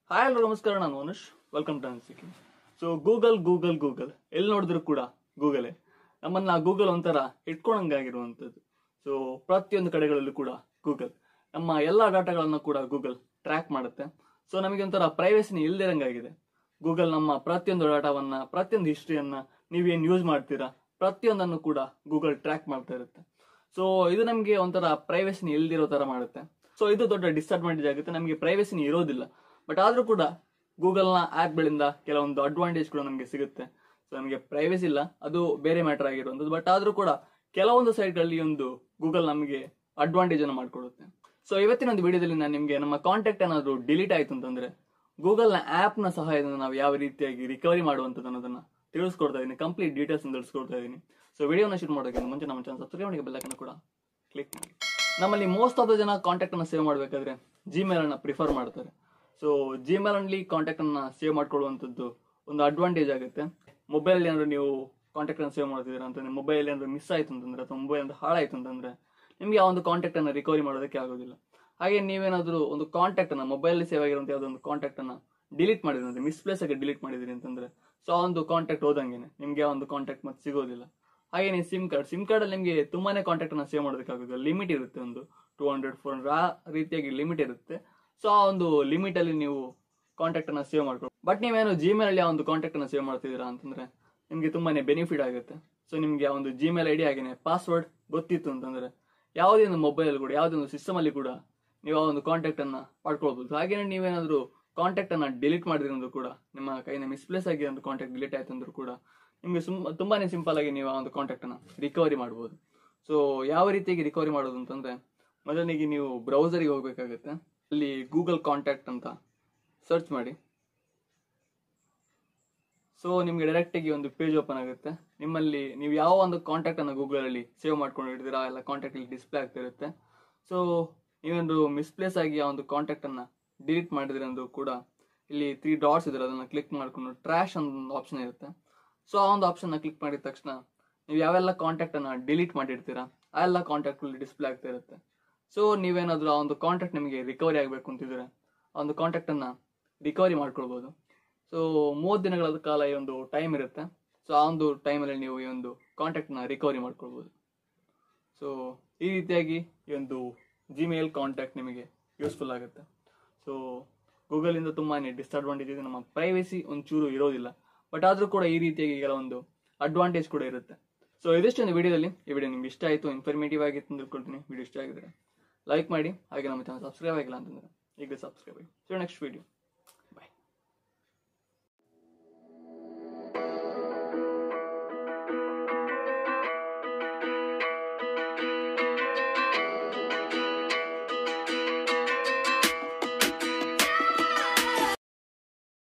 hi hello ನಮಸ್ಕಾರ ನಾನು Manush welcome to ಅನ್ಸಿಕಿ ಸೊ ಗೂಗಲ್ ಗೂಗಲ್ ಗೂಗಲ್ ಎಲ್ಲಿ ನೋಡಿದ್ರು ಕೂಡ ಗೂಗಲೇ ನಮ್ಮನ್ನ ಗೂಗಲ್ ಒಂಥರ ಇಟ್ಕೊಂಡಂಗಾಗಿರುವಂಥದ್ದು ಸೊ ಪ್ರತಿಯೊಂದು ಕಡೆಗಳಲ್ಲೂ ಕೂಡ ಗೂಗಲ್ ನಮ್ಮ ಎಲ್ಲ ಡಾಟಾಗಳನ್ನು ಕೂಡ ಗೂಗಲ್ ಟ್ರ್ಯಾಕ್ ಮಾಡುತ್ತೆ ಸೊ ನಮಗೆ ಒಂಥರ ಪ್ರೈವೇಸಿನ ಇಲ್ದಿರಂಗಾಗಿದೆ ಗೂಗಲ್ ನಮ್ಮ ಪ್ರತಿಯೊಂದು ಡಾಟಾವನ್ನ ಪ್ರತಿಯೊಂದು ಹಿಸ್ಟ್ರಿಯನ್ನ ನೀವೇನು ಯೂಸ್ ಮಾಡ್ತೀರಾ ಪ್ರತಿಯೊಂದನ್ನು ಕೂಡ ಗೂಗಲ್ ಟ್ರ್ಯಾಕ್ ಮಾಡ್ತಾ ಇರುತ್ತೆ ಸೊ ಇದು ನಮಗೆ ಒಂಥರ ಪ್ರೈವೇಸಿನ ಇಲ್ದಿರೋ ತರ ಮಾಡುತ್ತೆ ಸೊ ಇದು ದೊಡ್ಡ ಡಿಸ್ಅಡ್ವಾಂಟೇಜ್ ಆಗುತ್ತೆ ನಮಗೆ ಪ್ರೈವೇಸಿನ ಇರೋದಿಲ್ಲ ಬಟ್ ಆದ್ರೂ ಕೂಡ ಗೂಗಲ್ನ ಆ್ಯಪ್ಗಳಿಂದ ಕೆಲವೊಂದು ಅಡ್ವಾಂಟೇಜ್ ಕೂಡ ನಮಗೆ ಸಿಗುತ್ತೆ ಸೊ ನಮಗೆ ಪ್ರೈವೇಸಿ ಇಲ್ಲ ಅದು ಬೇರೆ ಮ್ಯಾಟರ್ ಆಗಿರುವಂಥದ್ದು ಬಟ್ ಆದ್ರೂ ಕೂಡ ಕೆಲವೊಂದು ಸೈಟ್ಗಳಲ್ಲಿ ಒಂದು ಗೂಗಲ್ ನಮಗೆ ಅಡ್ವಾಂಟೇಜ್ ಅನ್ನು ಮಾಡಿಕೊಡುತ್ತೆ ಸೊ ಇವತ್ತಿನ ಒಂದು ವಿಡಿಯೋದಲ್ಲಿ ನಾನು ನಿಮಗೆ ನಮ್ಮ ಕಾಂಟ್ಯಾಕ್ಟ್ ಏನಾದರೂ ಡಿಲೀಟ್ ಆಯ್ತು ಅಂತಂದ್ರೆ ಗೂಗಲ್ನ ಆ್ಯಪ್ನ ಸಹಾಯದಿಂದ ನಾವು ಯಾವ ರೀತಿಯಾಗಿ ರಿಕವರಿ ಮಾಡುವಂಥದ್ದು ಅನ್ನೋದನ್ನ ತಿಳಿಸ್ಕೊಡ್ತಾ ಇದ್ದೀನಿ ಕಂಪ್ಲೀಟ್ ಡೀಟೇಲ್ಸ್ ತಿಳಿಸ್ಕೊಡ್ತಾ ಇದ್ದೀನಿ ಸೊ ವಿಡಿಯೋನ ಶೂಟ್ ಮಾಡೋದಕ್ಕಿಂತ ಮುಂಚೆ ನಮ್ಮ ಚಾನಲ್ ಸಬ್ಸ್ಕ್ರೈಬ್ ಮಾಡಿ ಬೆಲ್ಲಕ್ಕನ್ನು ಕೂಡ ಕ್ಲಿಕ್ ಮಾಡಿ ನಮ್ಮಲ್ಲಿ ಮೋಸ್ಟ್ ಆಫ್ ದ ಜನ ಕಾಂಟ್ಯಾಕ್ಟ್ ಅನ್ನ ಸೇವ್ ಮಾಡಬೇಕಾದ್ರೆ ಜಿಮೇಲ್ ಅನ್ನ ಪ್ರಿಫರ್ ಮಾಡ್ತಾರೆ ಸೊ ಜಿಮೇಲ್ ಅಲ್ಲಿ ಕಾಂಟ್ಯಾಕ್ಟ್ ಅನ್ನ ಸೇವ್ ಮಾಡ್ಕೊಳ್ಳುವಂಥದ್ದು ಒಂದು ಅಡ್ವಾಂಟೇಜ್ ಆಗುತ್ತೆ ಮೊಬೈಲ್ ಏನಾದ್ರು ನೀವು ಕಾಂಟ್ಯಾಕ್ಟ್ ಅನ್ನ ಸೇವ್ ಮಾಡ್ತಿದ್ದೀರಾ ಅಂತಂದ್ರೆ ಮೊಬೈಲ್ ಏನಾದ್ರು ಮಿಸ್ ಆಯ್ತು ಅಂತಂದ್ರೆ ಅಥವಾ ಮೊಬೈಲ್ ಏನಾದ್ರು ಹಾಳಾಯ್ತು ಅಂತಂದ್ರೆ ನಿಮ್ಗೆ ಆ ಒಂದು ಕಾಂಟ್ಯಾಕ್ಟ್ ಅನ್ನ ರಿಕವರಿ ಮಾಡೋದಕ್ಕೆ ಆಗೋದಿಲ್ಲ ಹಾಗೆ ನೀವೇನಾದ್ರೂ ಒಂದು ಕಾಂಟ್ಯಾಕ್ಟ್ ಅನ್ನ ಮೊಬೈಲ್ ಸೇವ್ ಆಗಿರುವಂತ ಯಾವುದೋ ಒಂದು ಕಾಂಟ್ಯಾಕ್ಟ್ ಅನ್ನ ಡಿಲೀಟ್ ಮಾಡಿದ್ರಿ ಅಂದ್ರೆ ಮಿಸ್ಪ್ಲೇಸ್ ಆಗಿ ಡಿಲೀಟ್ ಮಾಡಿದ್ರಿ ಅಂತಂದ್ರೆ ಸೊ ಆ ಒಂದು ಕಾಂಟ್ಯಾಕ್ಟ್ ಹೋದಂಗೆನೆ ನಿಮ್ಗೆ ಆ ಒಂದು ಕಾಂಟ್ಯಾಕ್ಟ್ ಮತ್ತೆ ಸಿಗೋದಿಲ್ಲ ಹಾಗೆ ನೀವು ಸಿಮ್ ಕಾರ್ಡ್ ಸಿಮ್ ಕಾರ್ಡ್ ಅಲ್ಲಿ ನಿಮಗೆ ತುಂಬಾನೇ ಕಾಂಟ್ಯಾಕ್ಟ್ ಅನ್ನ ಸೇವ್ ಮಾಡೋದಕ್ಕಾಗೋದಿಲ್ಲ ಲಿಮಿಟ್ ಇರುತ್ತೆ ಒಂದು ಟೂ ಹಂಡ್ರೆಡ್ ಫೋರ್ ಹಂಡ್ರೆಡ್ ಆ ರೀತಿಯಾಗಿ ಲಿಮಿಟ್ ಇರುತ್ತೆ ಸೊ ಆ ಒಂದು ಲಿಮಿಟ್ ಅಲ್ಲಿ ನೀವು ಕಾಂಟ್ಯಾಕ್ಟ್ ಅನ್ನ ಸೇವ್ ಮಾಡ್ಕೊಂಡು ಬಟ್ ನೀವೇನು ಜಿಮೇಲ್ ಅಲ್ಲಿ ಆ ಒಂದು ಕಾಂಟ್ಯಾಕ್ಟ್ ಅನ್ನ ಸೇವ್ ಮಾಡ್ತಿದ್ದೀರಾ ಅಂತಂದ್ರೆ ನಿಮ್ಗೆ ತುಂಬಾನೇ ಬೆನಿಫಿಟ್ ಆಗುತ್ತೆ ಸೊ ನಿಮ್ಗೆ ಆ ಒಂದು ಜಿಮೇಲ್ ಐಡಿ ಹಾಗೇನೆ ಪಾಸ್ವರ್ಡ್ ಗೊತ್ತಿತ್ತು ಅಂತಂದ್ರೆ ಯಾವುದೇ ಒಂದು ಮೊಬೈಲ್ ಕೂಡ ಯಾವುದೇ ಒಂದು ಸಿಸ್ಟಮ್ ಅಲ್ಲಿ ಕೂಡ ನೀವು ಆ ಒಂದು ಕಾಂಟ್ಯಾಕ್ಟ್ ಅನ್ನ ಪಡ್ಕೊಳ್ಬಹುದು ಹಾಗೇನೆ ನೀವೇನಾದ್ರೂ ಕಾಂಟ್ಯಾಕ್ಟ್ ಅನ್ನ ಡಿಲೀಟ್ ಮಾಡಿದ್ರಂದ್ರೂ ಕೂಡ ನಿಮ್ಮ ಕೈಯಿಂದ ಮಿಸ್ಪ್ಲೇಸ್ ಆಗಿ ಒಂದು ಕಾಂಟ್ಯಾಕ್ಟ್ ಡಿಲೀಟ್ ಆಯ್ತು ಅಂದ್ರೂ ಕೂಡ ನಿಮ್ಗೆ ಸುಮ್ ತುಂಬಾನೇ ಸಿಂಪಲ್ ಆಗಿ ನೀವು ಆ ಒಂದು ಕಾಂಟ್ಯಾಕ್ಟ್ ಅನ್ನ ರಿಕವರಿ ಮಾಡಬಹುದು ಸೊ ಯಾವ ರೀತಿಯಾಗಿ ರಿಕವರಿ ಮಾಡೋದು ಅಂತಂದ್ರೆ ಮೊದಲಿಗೆ ನೀವು ಬ್ರೌಸರ್ಗೆ ಹೋಗ್ಬೇಕಾಗುತ್ತೆ ಅಲ್ಲಿ ಗೂಗಲ್ ಕಾಂಟ್ಯಾಕ್ಟ್ ಅಂತ ಸರ್ಚ್ ಮಾಡಿ ಸೊ ನಿಮ್ಗೆ ಡೈರೆಕ್ಟ್ ಆಗಿ ಒಂದು ಪೇಜ್ ಓಪನ್ ಆಗುತ್ತೆ ನಿಮ್ಮಲ್ಲಿ ನೀವು ಯಾವ ಒಂದು ಕಾಂಟ್ಯಾಕ್ಟ್ ಅನ್ನ ಗೂಗಲ್ ಅಲ್ಲಿ ಸೇವ್ ಮಾಡ್ಕೊಂಡು ಇಡ್ತೀರಾ ಎಲ್ಲ ಕಾಂಟ್ಯಾಕ್ಟ್ ಇಲ್ಲಿ ಡಿಸ್ಪ್ಲೇ ಆಗ್ತಾ ಇರುತ್ತೆ ಸೊ ನೀವೊಂದು ಮಿಸ್ಪ್ಲೇಸ್ ಆಗಿ ಆ ಒಂದು ಕಾಂಟ್ಯಾಕ್ಟ್ ಅನ್ನ ಡಿಲೀಟ್ ಮಾಡಿದ್ರೆ ಅಂದ್ರೂ ಕೂಡ ಇಲ್ಲಿ ತ್ರೀ ಡಾಟ್ಸ್ ಇದ್ರೆ ಅದನ್ನ ಕ್ಲಿಕ್ ಮಾಡ್ಕೊಂಡು ಟ್ರ್ಯಾಶ್ ಅಂತ ಒಂದು ಆಪ್ಷನ್ ಇರುತ್ತೆ ಸೊ ಆ ಒಂದು ಆಪ್ಷನ್ ಕ್ಲಿಕ್ ಮಾಡಿದ ತಕ್ಷಣ ನೀವು ಯಾವೆಲ್ಲ ಕಾಂಟ್ಯಾಕ್ಟ್ ಅನ್ನ ಡಿಲೀಟ್ ಮಾಡಿರ್ತೀರಾ ಆ ಎಲ್ಲ ಕಾಂಟ್ಯಾಕ್ಟ್ ಡಿಸ್ಪ್ಲೇ ಆಗ್ತಾ ಇರುತ್ತೆ ಸೊ ನೀವೇನಾದ್ರೂ ಆ ಒಂದು ಕಾಂಟ್ಯಾಕ್ಟ್ ನಿಮಗೆ ರಿಕವರಿ ಆಗಬೇಕು ಅಂತಿದ್ರೆ ಆ ಒಂದು ಕಾಂಟ್ಯಾಕ್ಟ್ ಅನ್ನ ರಿಕವರಿ ಮಾಡ್ಕೊಳ್ಬಹುದು ಸೊ ಮೂವತ್ತು ದಿನಗಳ ಕಾಲ ಈ ಒಂದು ಟೈಮ್ ಇರುತ್ತೆ ಸೊ ಆ ಒಂದು ಟೈಮಲ್ಲಿ ನೀವು ಈ ಒಂದು ಕಾಂಟ್ಯಾಕ್ಟ್ನ ರಿಕವರಿ ಮಾಡ್ಕೊಳ್ಬೋದು ಸೊ ಈ ರೀತಿಯಾಗಿ ಈ ಒಂದು ಜಿಮೇಲ್ ಕಾಂಟ್ಯಾಕ್ಟ್ ನಿಮಗೆ ಯೂಸ್ಫುಲ್ ಆಗುತ್ತೆ ಸೊ ಗೂಗಲಿಂದ ತುಂಬಾ ಡಿಸ್ಅಡ್ವಾಂಟೇಜ್ ಇದೆ ನಮ್ಮ ಪ್ರೈವೇಸಿ ಒಂಚೂರು ಇರೋದಿಲ್ಲ ಬಟ್ ಆದರೂ ಕೂಡ ಈ ರೀತಿಯಾಗಿ ಕೆಲವೊಂದು ಅಡ್ವಾಂಟೇಜ್ ಕೂಡ ಇರುತ್ತೆ ಸೊ ಇದಿಷ್ಟೊಂದು ವಿಡಿಯೋದಲ್ಲಿ ಈ ವಿಡಿಯೋ ನಿಮ್ಗೆ ಇಷ್ಟ ಆಯಿತು ಇನ್ಫಾರ್ಮೇಟಿವ್ ಆಗಿತ್ತು ಅಂದ್ಕೊಳ್ತೀನಿ ವಿಡಿಯೋ ಇಷ್ಟ ಆಗಿದ್ರೆ ಲೈಕ್ ಮಾಡಿ ಹಾಗೆ ನಮ್ಮ ಚಾನಲ್ ಸಬ್ಸ್ಕ್ರೈಬ್ ಆಗಿಲ್ಲ ಅಂತಂದ್ರೆ ಈಗ ಸಬ್ಸ್ಕ್ರೈಬ್ ಆಗಿ ಸೊ ನೆಕ್ಸ್ಟ್ ವಿಡಿಯೋ